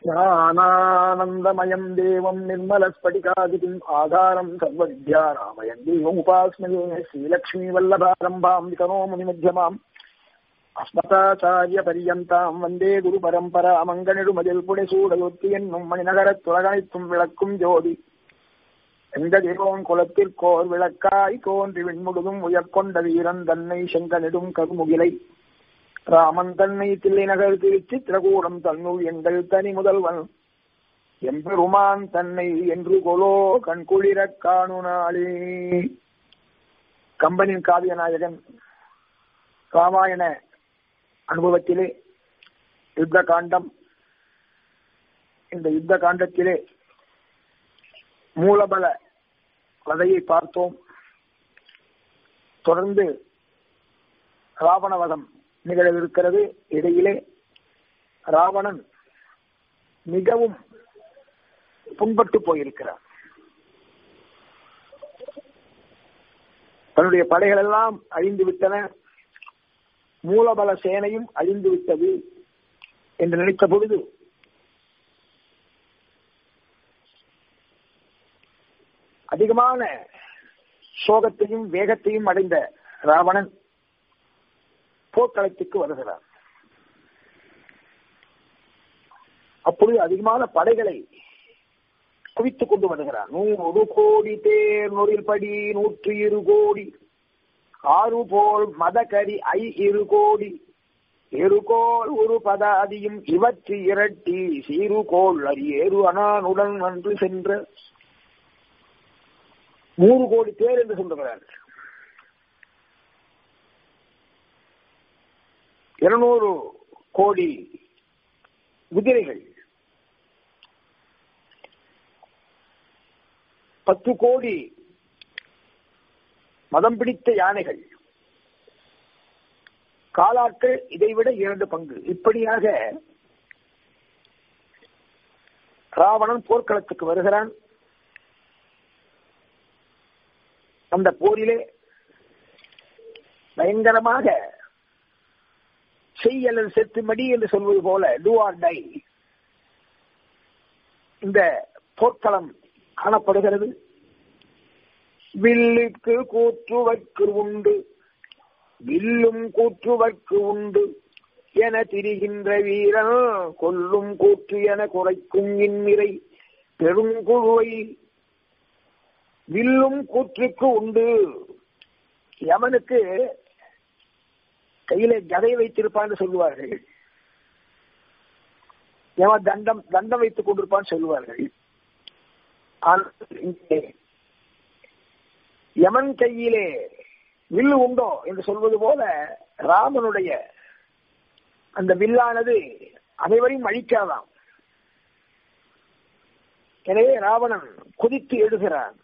ஞானானந்தமயம் தேவம் நிர்மலஸ்படிகாதிபிம் ஆதாரம் சர்வவித்யாராமயம் தேவம் உபாஸ்மயே ஸ்ரீலக்ஷ்மி வல்லபாரம்பாம் விகனோ முனிமத்தியமாம் அஸ்மதாச்சாரிய பரியந்தாம் வந்தே குரு பரம்பரா மங்கனிடுமதில் புடைசூடயொத்தி என்னும் மணிநகரத் துலகனைத்தும் விளக்கும் ஜோதி எந்த தேவோன் குலத்திற்கோர் விளக்காய் தோன்றி விண்முழுதும் உயர்கொண்ட வீரன் தன்னை செங்கனிடும் கருமுகிலை ராமன் தன்னை தில்லை நகர் திருச்சித்திரகூடம் தன்னுள் எங்கள் தனி முதல்வன் எம்பெருமான் தன்னை என்று கொலோ கண்குளிரக் காணு நாளே கம்பனின் காவிய நாயகன் ராமாயண அனுபவத்திலே யுத்த காண்டம் இந்த யுத்த காண்டத்திலே மூலபல கதையை பார்த்தோம் தொடர்ந்து ராவணவதம் நிகழவிருக்கிறது இடையிலே ராவணன் மிகவும் புண்பட்டு போயிருக்கிறார் தன்னுடைய படைகள் எல்லாம் அழிந்து விட்டன மூலபல சேனையும் அழிந்து விட்டது என்று நினைத்த பொழுது அதிகமான சோகத்தையும் வேகத்தையும் அடைந்த ராவணன் போர்க்களத்துக்கு வருகிறார் அப்பொழுது அதிகமான படைகளை குவித்துக் கொண்டு வருகிறார் நூறு கோடி தேர் நொறில்படி நூற்றி இரு கோடி ஆறு போல் மதகரி ஐ இரு கோடி எருகோல் ஒரு பதாதியும் இவற்று இரட்டி சீருகோள் அரியேறு அனானுடன் வந்து சென்ற நூறு கோடி பேர் என்று சொல்லுகிறார் இருநூறு கோடி குதிரைகள் பத்து கோடி மதம் பிடித்த யானைகள் காலாட்கள் இதைவிட இரண்டு பங்கு இப்படியாக ராவணன் போர்க்களத்துக்கு வருகிறான் அந்த போரிலே பயங்கரமாக செய் அல்லது செத்து மடி என்று சொல்வது போல டூ ஆர் டை இந்த போர்க்களம் காணப்படுகிறது வில்லுக்கு கூற்றுவற்கு உண்டு வில்லும் கூற்றுவற்கு உண்டு என திரிகின்ற வீரன் கொல்லும் கூற்று என குறைக்கும் இந்நிறை பெருங்குழுவை வில்லும் கூற்றுக்கு உண்டு யமனுக்கு கையில கதை வைத்திருப்பான்னு சொல்லுவார்கள் யம தண்டம் தண்டம் வைத்துக் கொண்டிருப்பான்னு சொல்லுவார்கள் யமன் கையிலே வில்லு உண்டோ என்று சொல்வது போல ராமனுடைய அந்த வில்லானது அனைவரையும் அழிக்காதாம் எனவே ராவணன் குதித்து எழுகிறான்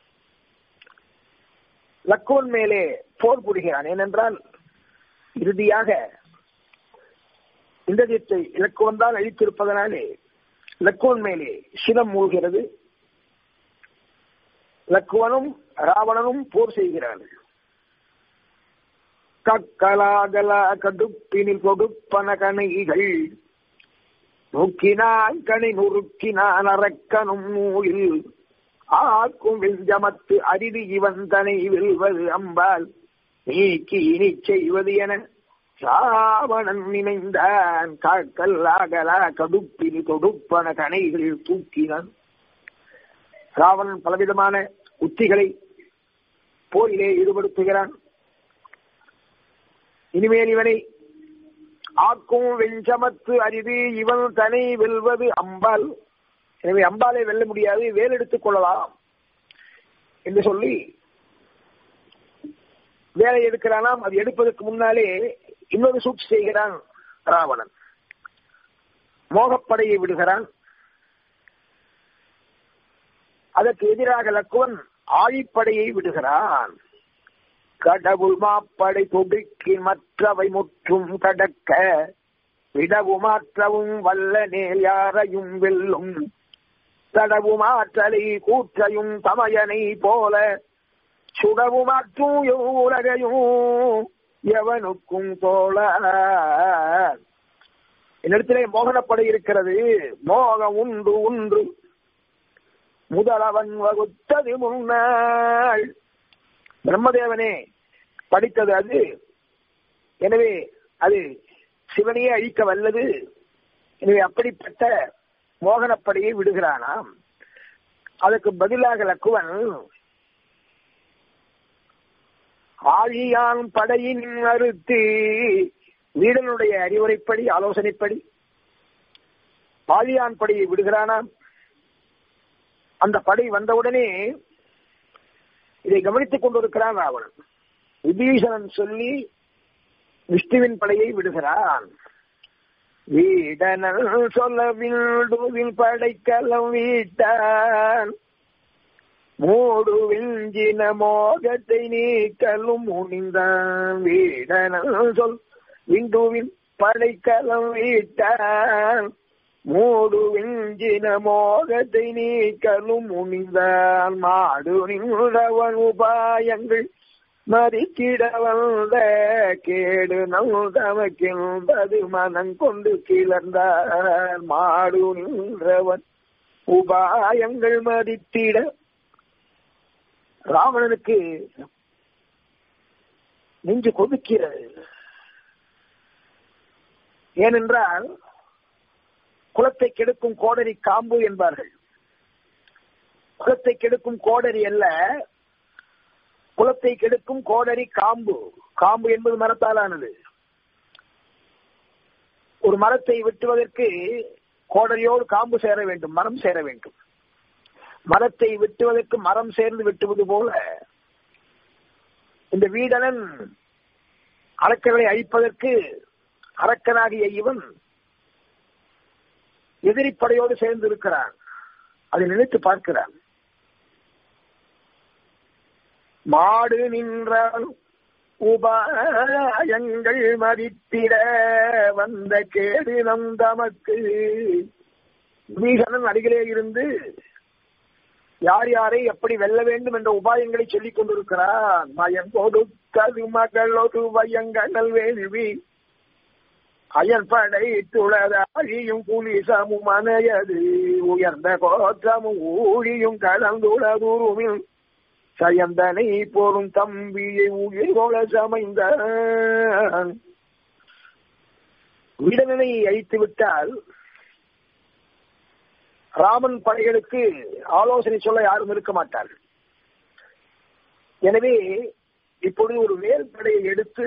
லக்குவன் மேலே போர் புரிகிறான் ஏனென்றால் இறுதியாக இந்திரஜித்தை இலக்குவன் தான் அழித்திருப்பதனாலே லக்குவன் மேலே சினம் மூழ்கிறது லக்குவனும் ராவணனும் போர் செய்கிறார்கள் கக்கலாகல கடுப்பினில் கொடுப்பன கணைகள் நோக்கினான் கணை நொறுக்கினான் அரக்கனும் நூலில் ஆக்கும் வெஞ்சமத்து அரிது இவன் தனை வெல்வது அம்பால் நீக்கி இனி செய்வது என சாவணன் நினைந்தான் காக்கல் ஆகலா கடுப்பில் தொடுப்பன கணைகள் தூக்கினான் ராவணன் பலவிதமான உத்திகளை போரிலே ஈடுபடுத்துகிறான் இனிமேல் இவனை ஆக்கும் வெஞ்சமத்து அரிது இவன் தனை வெல்வது அம்பால் எனவே அம்பாலை வெல்ல முடியாது வேல் எடுத்துக் கொள்ளலாம் என்று சொல்லி வேலை எடுக்கிறானாம் அது எடுப்பதற்கு முன்னாலே இன்னொரு சூழ்ச்சி செய்கிறான் ராவணன் மோகப்படையை விடுகிறான் அதற்கு எதிராக லக்குவன் ஆழிப்படையை விடுகிறான் கடவுள் மாப்படை தொடுக்கி மற்றவை முற்றும் கடக்க விடவு மாற்றவும் வல்ல நேல் யாரையும் வெல்லும் தடவு மாற்றலை கூற்றையும் தமையனை போல சுடவு மாற்றும் உலகையும் எவனுக்கும் தோழ என்னிடத்திலே மோகனப்படை இருக்கிறது மோகம் உண்டு உண்டு முதலவன் வகுத்தது முன்னாள் பிரம்மதேவனே படித்தது அது எனவே அது சிவனையே அழிக்க வல்லது எனவே அப்படிப்பட்ட மோகனப்படையை விடுகிறானாம் அதற்கு பதிலாக லக்குவன் ஆழியான் படையின் அறுத்து வீடனுடைய அறிவுரைப்படி ஆலோசனைப்படி ஆழியான் படையை விடுகிறானாம் அந்த படை வந்தவுடனே இதை கவனித்துக் கொண்டிருக்கிறான் ராவணன் விபீஷணன் சொல்லி விஷ்ணுவின் படையை விடுகிறான் வீடனல் சொல்ல வில்டுவில் படைக்கலம் வீட்டான் மூடு விஞ்சின மோகத்தை நீக்கலும் முனிந்தான் வீடனல் சொல் விண்டுவின் படைக்கலம் வீட்டான் மூடு விஞ்சின மோகத்தை நீக்கலும் முனிந்தான் மாடு நின்றவன் உபாயங்கள் மறிக்கிட வந்த கேடு நல்தமக்கின்பது மனம் கொண்டு கிளர்ந்தார் மாடு நின்றவன் உபாயங்கள் மதித்திட ராவணனுக்கு நெஞ்சு கொதிக்கிறது ஏனென்றால் குலத்தை கெடுக்கும் கோடரி காம்பு என்பார்கள் குலத்தை கெடுக்கும் கோடரி அல்ல குலத்தை கெடுக்கும் கோடரி காம்பு காம்பு என்பது மரத்தாலானது ஒரு மரத்தை வெட்டுவதற்கு கோடரியோடு காம்பு சேர வேண்டும் மரம் சேர வேண்டும் மரத்தை வெட்டுவதற்கு மரம் சேர்ந்து வெட்டுவது போல இந்த வீடனன் அரக்கர்களை அழிப்பதற்கு அரக்கனாகிய இவன் எதிரிப்படையோடு சேர்ந்து இருக்கிறான் அதை நினைத்து பார்க்கிறான் மாடு நின்றால் உபாயங்கள் மதித்திட வந்த கேடு நம் தமக்கு வீசனன் அருகிலே இருந்து யார் யாரை எப்படி வெல்ல வேண்டும் என்ற உபாயங்களை சொல்லிக் கொண்டிருக்கிறான் மயம் கொடுக்கது மகளொரு பயங்கள் வேள்வி அயல் படை துளதாழியும் புலிசமும் அணையது உயர்ந்த கோற்றமும் ஊழியும் கலந்துளதுருமில் சயந்தனை போரும் தம்பியை உயிர் கொல சமைந்தான் விடனனை அழித்து விட்டால் ராமன் படைகளுக்கு ஆலோசனை சொல்ல யாரும் இருக்க மாட்டார்கள் எனவே இப்பொழுது ஒரு வேல் படையை எடுத்து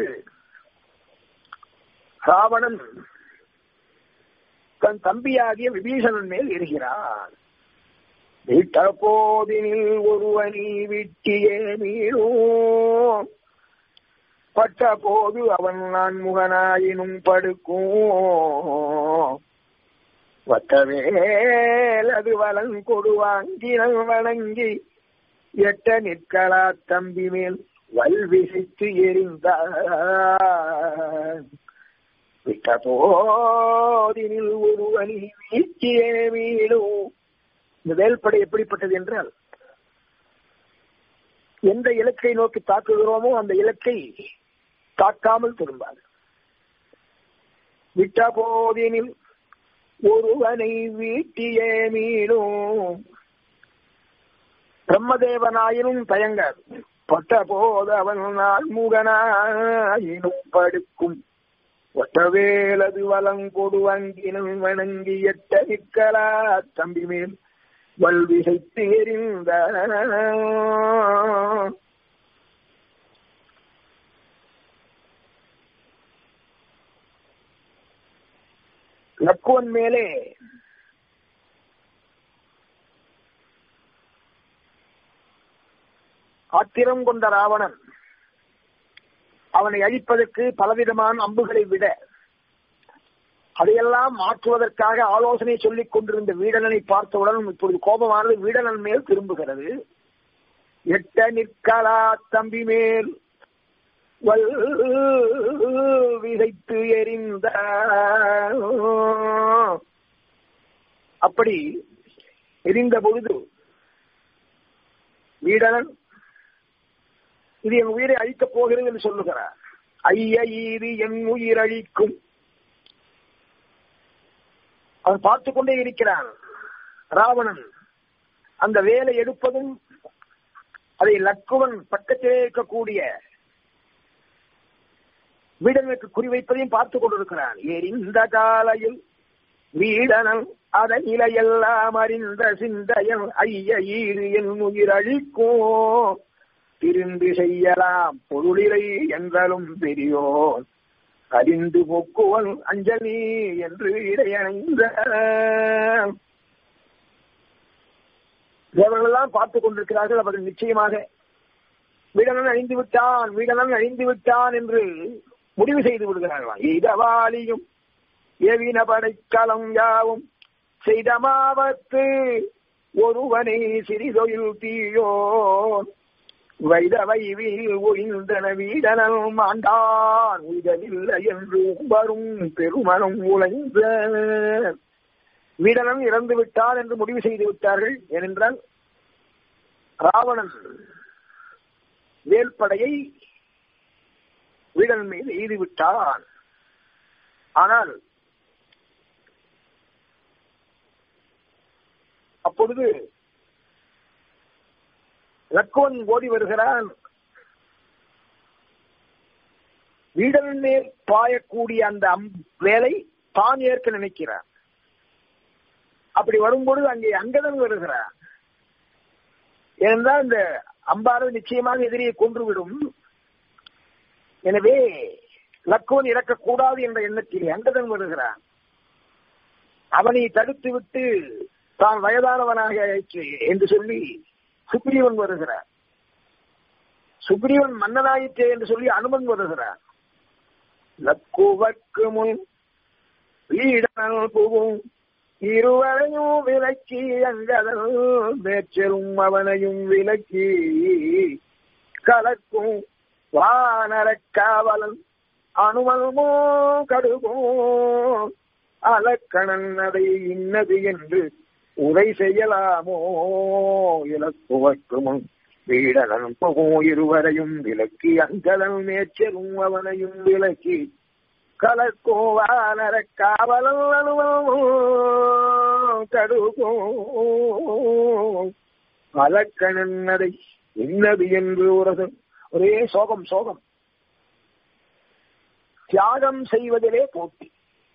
ராவணன் தன் தம்பியாகிய விபீஷணன் மேல் எரிகிறான் விட்ட போதினில் ஒருவனி விட்டியே மீளும் பட்ட போது அவன் நான் முகனாயினும் படுக்கும் வட்டவேல் அது வளம் கொடுவாங்கினல் வணங்கி எட்ட நிற்களா தம்பி மேல் வல்விசித்து எரிந்தார் விட்ட போதினில் ஒருவனி வீழ்ச்சியே வீழும் இந்த வேல்படை எப்படிப்பட்டது என்றால் எந்த இலக்கை நோக்கி தாக்குகிறோமோ அந்த இலக்கை தாக்காமல் திரும்பாது விட்ட போதினில் ஒருவனை வீட்டியே மீளும் பிரம்மதேவனாயினும் தயங்காது பட்ட போது அவன் நான் முகனாயினும் படுக்கும் ஒட்டவேலது வளம் கொடு வங்கினும் வணங்கி எட்ட நிற்கலா தம்பி மேல் வல்விசைத்து எறிந்த லக்குவன் மேலே ஆத்திரம் கொண்ட ராவணன் அவனை அழிப்பதற்கு பலவிதமான அம்புகளை விட அதையெல்லாம் மாற்றுவதற்காக ஆலோசனை சொல்லிக் கொண்டிருந்த வீடனனை பார்த்தவுடன் இப்பொழுது கோபமானது வீடனன் மேல் திரும்புகிறது எட்ட நிற்கலா தம்பி மேல் வல் விதைத்து எறிந்த அப்படி எரிந்த பொழுது வீடனன் இது என் உயிரை அழிக்கப் போகிறது என்று சொல்லுகிறார் ஐய ஈது என் உயிர் அழிக்கும் அவன் பார்த்து கொண்டே இருக்கிறான் ராவணன் அந்த வேலை எடுப்பதும் அதை லக்குவன் பக்கத்திலே இருக்கக்கூடிய வீடனுக்கு குறிவைப்பதையும் பார்த்துக் கொண்டிருக்கிறான் எரிந்த காலையில் வீடனன் அதன் நிலையெல்லாம் அறிந்த சிந்தையன் ஐய ஈடு என் உயிர் அழிக்கும் திருந்து செய்யலாம் பொருளிலை என்றாலும் பெரியோன் அறிந்து போக்குவன் அஞ்சலி என்று இடையணைந்த தேவர்களெல்லாம் பார்த்துக் கொண்டிருக்கிறார்கள் அவர்கள் நிச்சயமாக வீடனன் அழிந்து விட்டான் வீடனன் அழிந்து விட்டான் என்று முடிவு செய்து விடுகிறார்களாம் இதவாலியும் எவின படைக்கலம் யாவும் செய்தமாவத்து ஒருவனை சிறிதொழில் தீயோன் வைதவைவில் ஒழிந்தன வீடனல் மாண்டான் உதவில்லை என்று வரும் பெருமனம் உழைந்த வீடனன் இறந்து விட்டான் என்று முடிவு செய்து விட்டார்கள் ஏனென்றால் ராவணன் வேல்படையை வீடன் மீது எய்து விட்டான் ஆனால் அப்பொழுது லக்குவன் ஓடி வருகிறான் வீடன் மேல் பாயக்கூடிய அந்த வேலை தான் ஏற்க நினைக்கிறான் அப்படி வரும்பொழுது அங்கே அங்கதன் வருகிறான் ஏனென்றால் இந்த அம்பாறு நிச்சயமாக எதிரியை கொன்றுவிடும் எனவே லக்குவன் இறக்கக்கூடாது என்ற எண்ணத்தில் அங்கதன் வருகிறான் அவனை தடுத்து விட்டு தான் வயதானவனாக என்று சொல்லி சுக்ரீவன் வருகிறார் சுக்ரீவன் மன்னனாயிற்றே என்று சொல்லி அனுமன் வருகிறார் லக்குவக்கு முன் வீடனல் புகும் இருவரையும் விலக்கி அங்கதல் மேச்சரும் அவனையும் விலக்கி கலக்கும் வானரக் காவலன் அனுமல்மோ கடுகும் அலக்கணன் அதை இன்னது என்று உரை செய்யலாமோ இலக்குவக்கும் வீடனன் புகும் இருவரையும் விலக்கி அங்கதன் மேச்சரும் அவனையும் விலக்கி கலக்கோவானர காவலன் அனுபவம் கடுகும் அலக்கணன் அதை இன்னது என்று உரசன் ஒரே சோகம் சோகம் தியாகம் செய்வதிலே போட்டி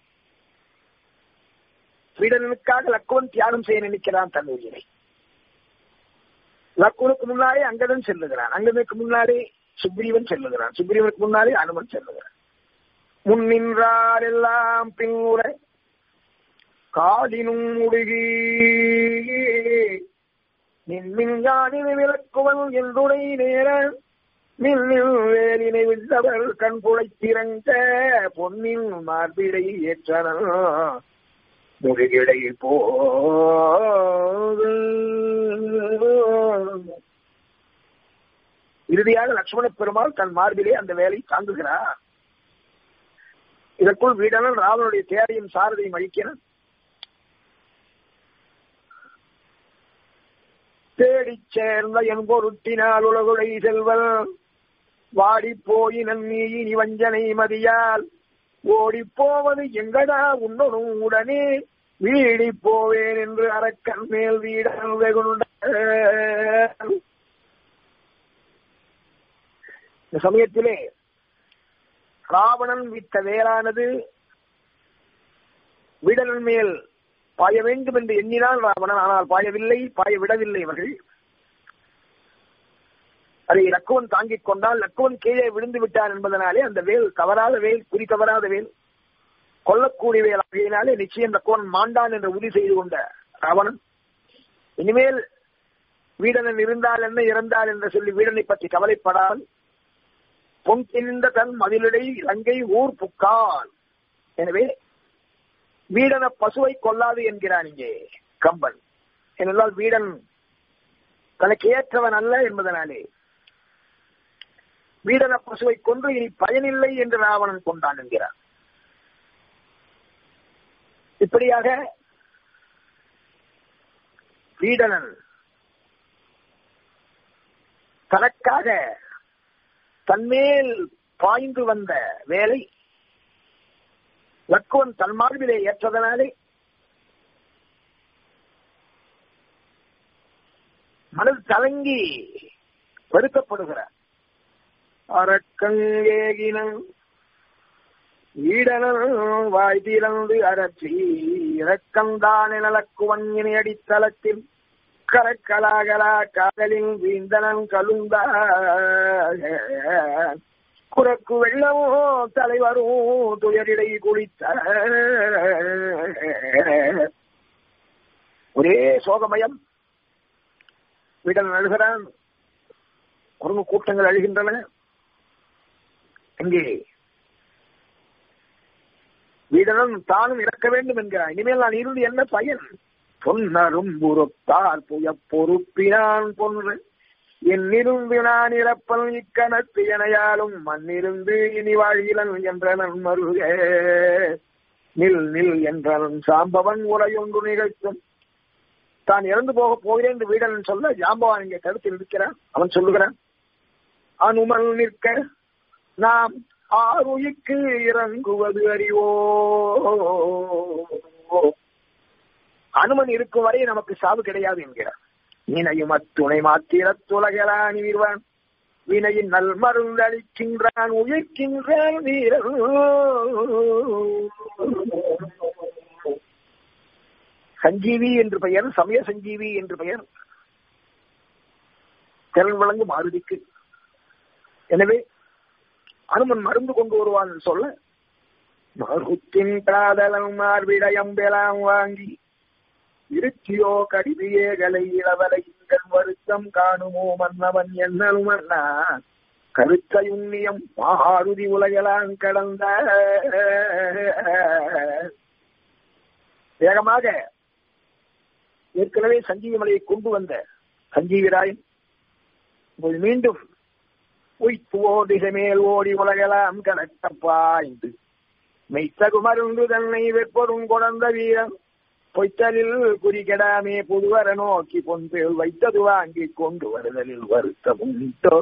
வீடனுக்காக லக்குவன் தியாகம் செய்ய நினைக்கிறான் தன் உயிரை லக்குவனுக்கு முன்னாலே அங்கதன் செல்லுகிறான் அங்கதனுக்கு முன்னாலே சுக்ரீவன் செல்லுகிறான் சுக்ரீவனுக்கு முன்னாலே அனுமன் செல்லுகிறான் முன் நின்றார் எல்லாம் பின்னுற காலினும் முடுகி நின்மின் யானினை விளக்குவன் என்றுடை நேர மின்னில் வேலினை விட்டவர் கண் புழைத்திறங்க பொன்னின் மார்பிடை ஏற்றனர் முருகிடை போது இறுதியாக லட்சுமண பெருமாள் தன் மார்பிலே அந்த வேலை தாங்குகிறார் இதற்குள் வீடனன் ராவனுடைய தேரையும் சாரதையும் அழிக்கிறான் தேடிச் சேர்ந்த என் பொருட்டினால் உலகுடை செல்வல் வாடி போயினன் நீ இனி வஞ்சனை மதியால் ஓடி போவது எங்கடா உன்னொடும் உடனே வீடி போவேன் என்று அரக்கன் மேல் வீடன் வெகுண்ட இந்த சமயத்திலே ராவணன் வித்த வேளானது வீடனன் மேல் பாய வேண்டும் என்று எண்ணினான் ராவணன் ஆனால் பாயவில்லை பாய விடவில்லை இவர்கள் அதை லக்குவன் தாங்கிக் கொண்டால் லக்குவன் கீழே விழுந்து விட்டான் என்பதனாலே அந்த வேல் தவறாத வேல் குறி தவறாத வேல் கொல்லக்கூடிய வேல் ஆகையினாலே நிச்சயம் லக்குவன் மாண்டான் என்று உறுதி செய்து கொண்ட ராவணன் இனிமேல் வீடனன் இருந்தால் என்ன இறந்தால் என்று சொல்லி வீடனை பற்றி கவலைப்படால் பொன் திணிந்த தன் மதிலிடை இலங்கை ஊர் புக்கான் எனவே வீடன பசுவை கொல்லாது என்கிறான் இங்கே கம்பன் ஏனென்றால் வீடன் தனக்கு ஏற்றவன் அல்ல என்பதனாலே வீடன பசுவை கொன்று இனி பயனில்லை என்று ராவணன் கொண்டான் என்கிறார் இப்படியாக வீடனன் தனக்காக தன்மேல் பாய்ந்து வந்த வேலை லக்குவன் தன் மார்பிலே ஏற்றதனாலே மனது தலங்கி வருத்தப்படுகிறார் அரக்கங்கேகினன் ஈடனன் வாய் திறந்து அரற்றி இறக்கந்தான் நலக்குவங்கினை அடித்தளத்தில் கரக்கலாகலா காதலில் வீந்தனன் கலுந்தா குரக்கு வெள்ளமோ தலைவரும் துயரிடை குளித்த ஒரே சோகமயம் வீடன் அழுகிறான் குரங்கு கூட்டங்கள் அழுகின்றன இங்கே வீடனும் தானும் இறக்க வேண்டும் என்கிறான் இனிமேல் நான் இருந்து என்ன பயன் பொன்னரும் புறத்தால் புய பொறுப்பினான் பொன்று என்னிருந்து நான் இறப்பல் இக்கணத்து எனையாலும் மண்ணிருந்து இனி வாழ்கிலன் என்றனன் மருக நில் நில் என்றனன் சாம்பவன் உரையொன்று நிகழ்த்தும் தான் இறந்து போக போகிறேன் என்று வீடன் சொல்ல ஜாம்பவான் இங்கே கருத்தில் இருக்கிறான் அவன் சொல்லுகிறான் அனுமல் நிற்க நாம் ஆறுயிக்கு இறங்குவது அறிவோ அனுமன் இருக்கும் வரை நமக்கு சாவு கிடையாது என்கிறார் வினையும் அத்துணை மாத்திர துலகலா நீர்வான் வினையின் நல் மருந்து அளிக்கின்றான் உயிர்க்கின்றான் வீரன் சஞ்சீவி என்று பெயர் சமய சஞ்சீவி என்று பெயர் திறன் வழங்கு மாருதிக்கு எனவே அனுமன் மருந்து கொண்டு வருவான் சொல்ல மருத்தின் காதலன் மார்பிடயம் பெலாம் வாங்கி இருச்சியோ கடிதியேகளை இளவலை இங்கள் வருத்தம் காணுமோ மன்னவன் என்னலும் அண்ணா கருத்த உண்ணியம் மாருதி உலகலாம் கடந்த வேகமாக ஏற்கனவே சஞ்சீவி மலையை கொண்டு வந்த சஞ்சீவிராயன் மீண்டும் உய்த்து ஓடிக மேல் ஓடி உலகலாம் கணக்கப்பாய்ந்து மெய்த்தகு மருந்து தன்னை வெற்பொரும் கொடந்த வீரன் பொய்த்தலில் குறிகடாமே புதுவர நோக்கி பொன்பேல் வைத்தது வாங்கி கொண்டு வருதலில் வருத்தமும்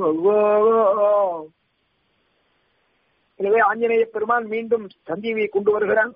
எனவே ஆஞ்சநேய பெருமான் மீண்டும் சஞ்சீவியை கொண்டு வருகிறான்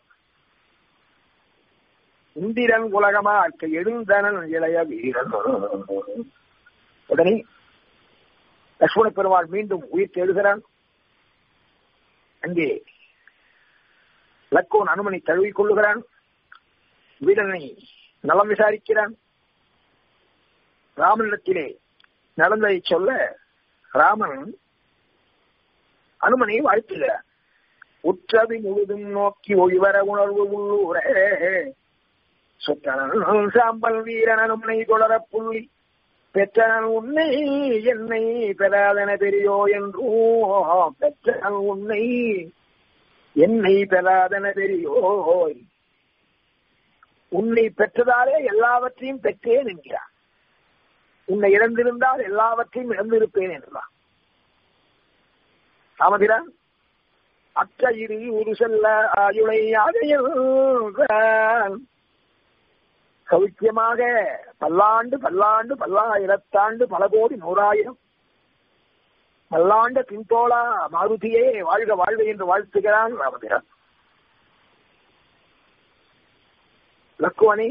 இந்திரன் உலகமாக்க எழுந்தனன் இளைய வீரன் உடனே லட்சுமண பெருமாள் மீண்டும் உயிர் தேடுகிறான் அங்கே லக்கோன் அனுமனை தழுவிக் கொள்ளுகிறான் வீரனை நலம் விசாரிக்கிறான் ராமனிடத்திலே நடந்ததை சொல்ல ராமன் அனுமனை வாழ்த்துகிறான் உற்றவி முழுதும் நோக்கி ஒளிவர உணர்வு உள்ளூரே சொற்றனன் சாம்பல் வீரன் அனுமனை தொடர புள்ளி பெற்றனன் உன்னை என்னை பெறாதன பெரியோ என்றோ பெற்றனன் உன்னை என்னை பெறாதன பெரியோய் உன்னை பெற்றதாலே எல்லாவற்றையும் பெற்றேன் என்கிறான் உன்னை இழந்திருந்தால் எல்லாவற்றையும் இழந்திருப்பேன் என்றான் ராமபிரான் அற்ற இரு ஒரு செல்ல ஆயுளை ஆகையான் சௌக்கியமாக பல்லாண்டு பல்லாண்டு பல்லாயிரத்தாண்டு பல கோடி நூறாயிரம் பல்லாண்ட பின்தோளா மாருதியே வாழ்க வாழ்க என்று வாழ்த்துகிறான் ராமபிரான் லக்குவனை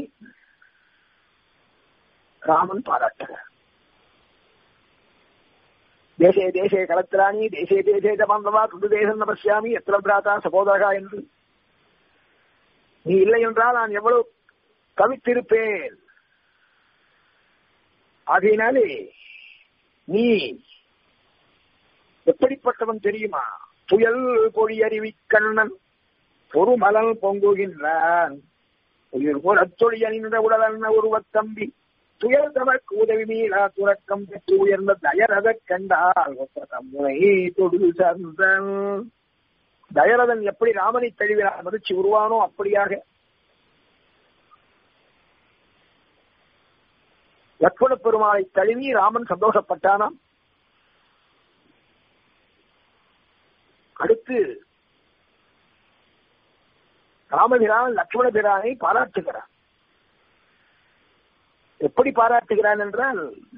ராமன் பாராட்டுகிறார் தேசே தேசே கலத்திராணி தேசே தேசே பாந்தவா துண்டு தேசம் நமசியாமி எத்திர பிராத்தா சகோதரகா என்று நீ இல்லை என்றால் நான் எவ்வளவு கவித்திருப்பேன் ஆகையினாலே நீ எப்படிப்பட்டவன் தெரியுமா புயல் பொழி அறிவி கண்ணன் பொறுமலல் பொங்குகின்றான் உயிர் புறத்தொழி அணிந்த உடலன்ன உருவத் தம்பி துயர் தமக்கு உதவி மீளா துறக்கம் பெற்று உயர்ந்த தயரதக் கண்டால் தம்முனை தொடு சந்தன் தயரதன் எப்படி ராமனை தழுவினார் மதிச்சு உருவானோ அப்படியாக லட்சுமண பெருமாளை தழுவி ராமன் சந்தோஷப்பட்டானாம் அடுத்து ராமபிரான் லட்சுமண பிரானை பாராட்டுகிறான் எப்படி பாராட்டுகிறான் என்றால்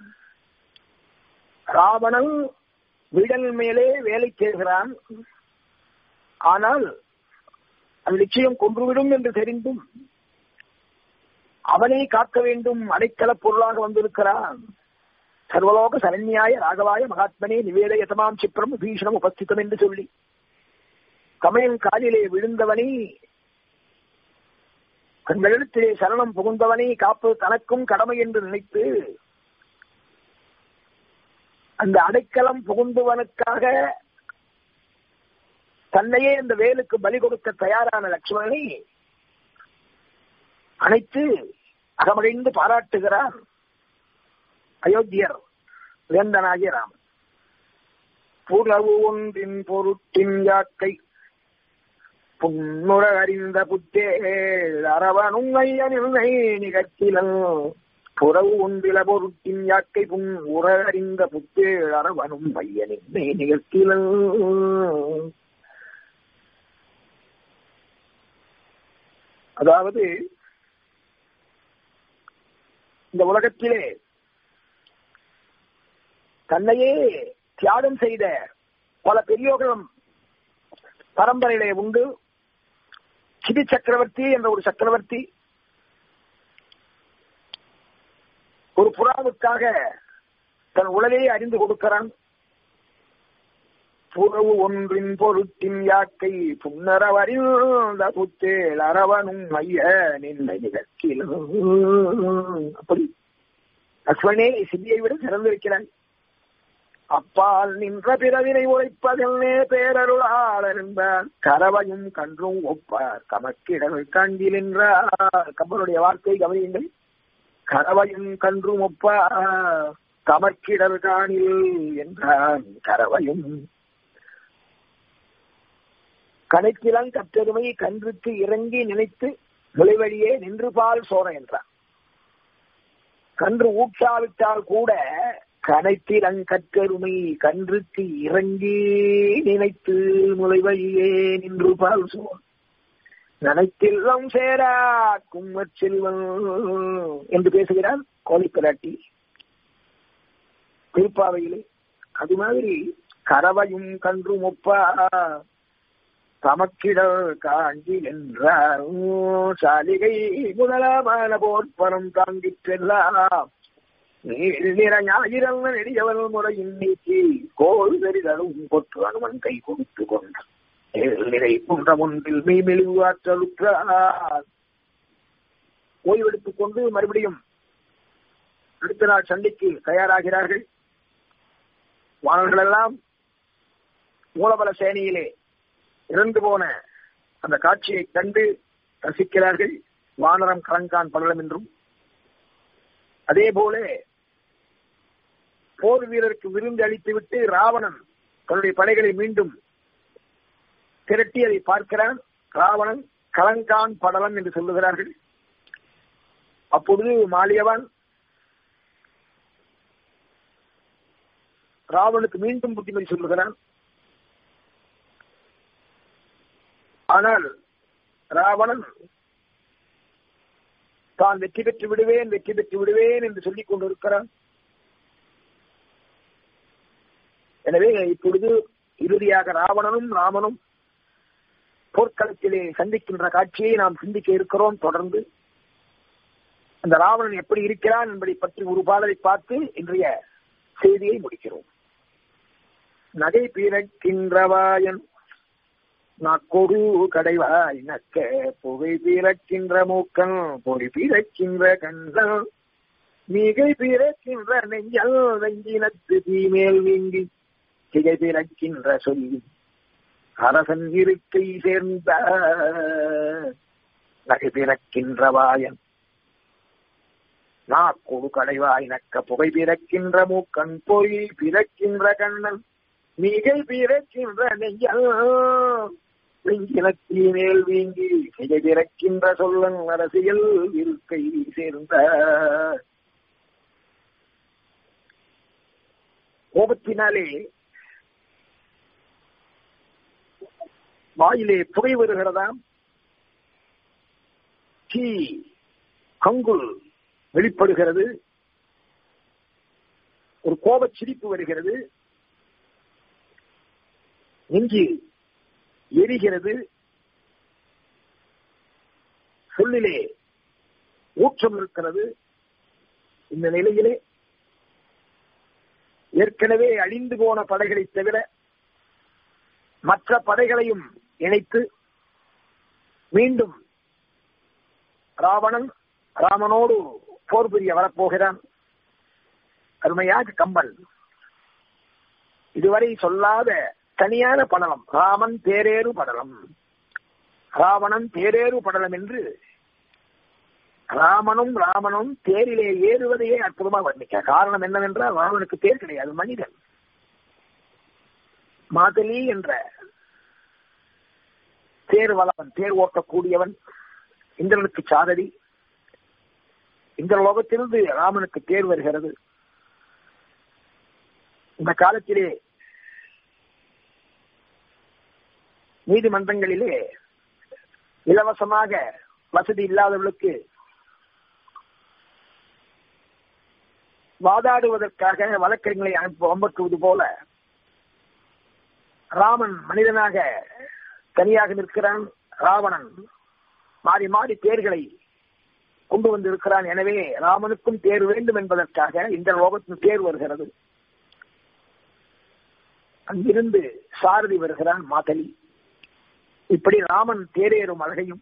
ராவணன் வீடல் மேலே வேலை செய்கிறான் ஆனால் அது நிச்சயம் கொன்றுவிடும் என்று தெரிந்தும் அவனை காக்க வேண்டும் அடைக்கல பொருளாக வந்திருக்கிறான் சர்வலோக சரண்யாய ராகவாய மகாத்மனே நிவேதயதமாம் சிப்ரம் பீஷணம் உபஸ்திதம் என்று சொல்லி கமயன் காலிலே விழுந்தவனை தங்களிடத்திலே சரணம் புகுந்தவனை காப்பது தனக்கும் கடமை என்று நினைத்து அந்த அடைக்கலம் புகுந்தவனுக்காக தன்னையே இந்த வேலுக்கு பலி கொடுக்க தயாரான லட்சுமணனை அனைத்து அகமகிழ்ந்து பாராட்டுகிறார் அயோத்தியர் வேந்தனாகிய ராமன் புலவு ஒன்றின் பொருட்டின் யாக்கை புன்னுர அறிந்த புத்தேள் அரவனும் ஐயனில்லை நிகழ்ச்சிலன் புறவு ஒன்றில பொருட்டின் யாக்கை புன் உற அறிந்த புத்தேள் அரவனும் ஐயனில்லை நிகழ்ச்சிலன் அதாவது இந்த உலகத்திலே தன்னையே தியாகம் செய்த பல பெரியோர்களும் பரம்பரையிலே உண்டு சிதி சக்கரவர்த்தி என்ற ஒரு சக்கரவர்த்தி ஒரு புறாவுக்காக தன் உடலையே அறிந்து கொடுக்கிறான் புறவு ஒன்றின் பொருட்டின் யாக்கை புன்னரவறிந்த புத்தேள் அரவனும் ஐய நின்னை நிகழ்ச்சியிலும் அப்படி லக்ஷ்மணே சித்தியை விட சிறந்திருக்கிறாய் அப்பால் நின்ற பிறவினை உழைப்பதென்னே பேரருளாளர் என்பார் கரவையும் கன்றும் ஒப்பார் கமக்கிடல் காண்கில் என்றார் கம்பனுடைய வார்த்தை கவனியுங்கள் கரவையும் கன்றும் ஒப்பார் கமக்கிடல் காணில் என்றான் கரவையும் கணக்கிலங் கற்றெருமை கன்றுக்கு இறங்கி நினைத்து விளைவழியே நின்று பால் சோர என்றார் கன்று ஊற்றாவிட்டால் கூட கனைத்திலங் கற்றெருமை கன்றுக்கு இறங்கி நினைத்து முளைவழியே நின்று பால் சோர் நனைத்தில்லம் சேரா கும்மற் செல்வம் என்று பேசுகிறார் கோழி பிராட்டி திருப்பாவையிலே அது மாதிரி கரவையும் கன்றும் ஒப்பா தமக்கிடல் காஞ்சி என்றார் சாலிகை முதலமான போர்ப்பனம் தாங்கிற்றெல்லாம் நீர ஞாயிரல் நெடியவள் முறையின் நீக்கி கோல் பெரிதலும் கொற்று அனுமன் கை கொடுத்து கொண்டார் நிலை போன்ற ஒன்றில் மெய்மெலிவாற்றலுற்றார் ஓய்வெடுத்துக் கொண்டு மறுபடியும் அடுத்த நாள் சண்டைக்கு தயாராகிறார்கள் வானர்கள் எல்லாம் மூலபல சேனையிலே இறந்து போன அந்த காட்சியை கண்டு ரசிக்கிறார்கள் வானரம் கலங்கான் படலம் என்றும் அதே போல போர் வீரருக்கு விருந்து அளித்துவிட்டு ராவணன் தன்னுடைய படைகளை மீண்டும் திரட்டி அதை பார்க்கிறான் ராவணன் கலங்கான் படலம் என்று சொல்லுகிறார்கள் அப்பொழுது மாலியவன் ராவனுக்கு மீண்டும் புத்திமதி சொல்லுகிறான் ஆனால் ராவணன் தான் வெற்றி பெற்று விடுவேன் வெற்றி பெற்று விடுவேன் என்று சொல்லிக் கொண்டிருக்கிறான் எனவே இப்பொழுது இறுதியாக ராவணனும் ராமனும் போர்க்களத்திலே சந்திக்கின்ற காட்சியை நாம் சிந்திக்க இருக்கிறோம் தொடர்ந்து அந்த ராவணன் எப்படி இருக்கிறான் என்பதை பற்றி ஒரு பாடலை பார்த்து இன்றைய செய்தியை முடிக்கிறோம் நகை பிறக்கின்றவாயன் நாக்கொரு கடைவாய் நக்க புகை பிறக்கின்ற மூக்கன் பொறி பிறக்கின்ற கண்கள் மிகை பிறக்கின்ற நெஞ்சல் நெஞ்சினத்து தீமேல் வீங்கி திகை பிறக்கின்ற சொல்லி அரசன் இருக்கை சேர்ந்த நகை பிறக்கின்ற வாயன் நாக்கொடு கடைவாய் நக்க புகை பிறக்கின்ற மூக்கன் பொறி பிறக்கின்ற கண்ணன் மிகை பிறக்கின்ற நெஞ்சல் நெஞ்சினத்தி மேல் வீங்கி மிகை பிறக்கின்ற சொல்லன் அரசியல் இருக்கை சேர்ந்த கோபத்தினாலே வாயிலே புகை வருகிறதாம் தீ கங்குல் வெளிப்படுகிறது ஒரு கோபச் சிரிப்பு வருகிறது நெஞ்சு எரிகிறது சொல்லிலே ஊற்றம் இருக்கிறது இந்த நிலையிலே ஏற்கனவே அழிந்து போன படைகளை தவிர மற்ற படைகளையும் இணைத்து மீண்டும் ராவணன் ராமனோடு போர் புரிய வரப்போகிறான் அருமையாக கம்பன் இதுவரை சொல்லாத தனியான படலம் ராமன் தேரேறு படலம் ராவணன் தேரேறு படலம் என்று ராமனும் ராமனும் தேரிலே ஏறுவதையே அற்புதமாக வர்ணிக்க காரணம் என்னவென்றால் ராவனுக்கு தேர் கிடையாது மனிதன் மாதலி என்ற தேர் வளவன் தேர் ஓட்டக்கூடியவன் இந்திரனுக்கு சாரதி இந்த லோகத்திலிருந்து ராமனுக்கு தேர் வருகிறது இந்த காலத்திலே நீதிமன்றங்களிலே இலவசமாக வசதி இல்லாதவர்களுக்கு வாதாடுவதற்காக வழக்கறிஞர்களை அனுப்ப அம்பற்றுவது போல ராமன் மனிதனாக தனியாக நிற்கிறான் ராவணன் மாறி மாறி தேர்களை கொண்டு வந்திருக்கிறான் எனவே ராமனுக்கும் தேர் வேண்டும் என்பதற்காக இந்த லோகத்தில் தேர் வருகிறது அங்கிருந்து சாரதி வருகிறான் மாதலி இப்படி ராமன் தேரேறும் அழகையும்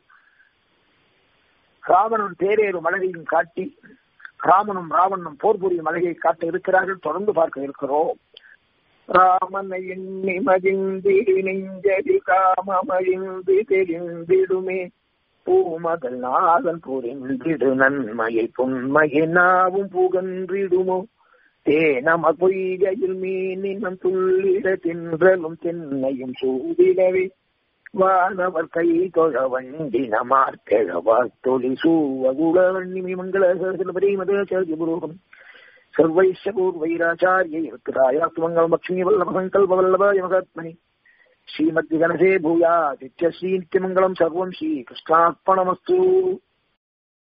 ராவணன் தேரேறும் அழகையும் காட்டி ராமனும் ராவணனும் போர் புரியும் அழகை காட்ட இருக்கிறார்கள் தொடர்ந்து பார்க்க இருக்கிறோம் ராமனை எண்ணி மகிழ்ந்திடு நெஞ்சதில் காமமழிந்து தெரிந்திடுமே பூமகள் நாதன் புரிந்திடு நன்மையை பொன்மையை நாவும் புகன்றிடுமோ தேனம பொய்கையில் மீனினம் துள்ளிட தின்றலும் தென்னையும் சூதிடவே வானவர் கை தொழ வண்டின மார்க்கெழவார் தொழி சூவகுளவண்ணி மங்கள மதேச்சாரிய புரோகம் சர்வைஷ பூர்வைராச்சாரிய ருத்ராயாத்து மங்களம் லட்சுமி வல்லப சங்கல்ப வல்லபாய மகாத்மனி ஸ்ரீமத் கணசே பூயா நித்ய ஸ்ரீ நித்யமங்கலம் சர்வம் ஸ்ரீ கிருஷ்ணார்ப்பணமஸ்து